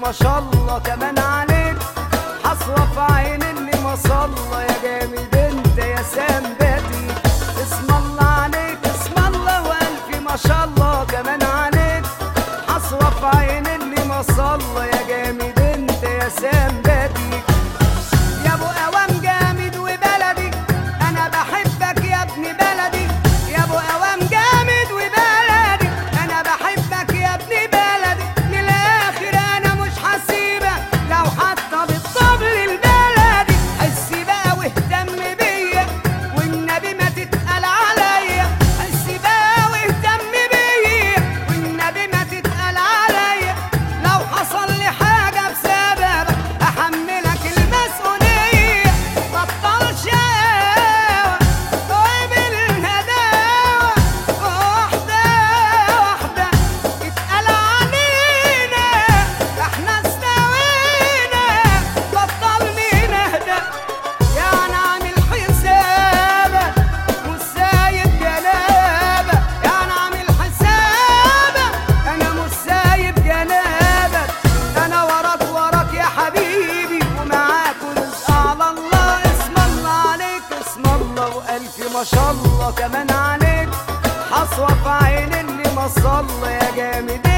ما شاء الله كمان عليك حصوة في عين اللي ما صلى يا جامد انت يا سامباتي اسم الله عليك اسم الله والف ما شاء الله كمان عليك حصوة في عين اللي ما صلى يا جامد انت يا سامباتي يا ابو اوام جامد وبلدي انا بحبك يا ابن بلدي يا ابو اوام جامد وبلدي انا بحبك يا ابن بلدي من الاخر انا مش هسيبك لو حتى بالطبل البلدي حس بقى واهتم بيا والنبي ما تتقل عليا حس بقى واهتم بيا والنبي ما تتقل عليا لو حصل لي حاجه بسببك احملك المسؤوليه بطل شقاوة وقبل الهداوة واحدة واحدة اتقل علينا احنا استوينا بطل مين اهدى يعني عامل حسابك مش سايب جنابك يعني عامل حسابك انا مش سايب جنابك انا وراك وراك يا حبيبي ومعاك ورزق على الله اسم الله عليك اسم الله والف ما شاء الله كمان عليك حصوة في عين اللي ما صلى يا جامد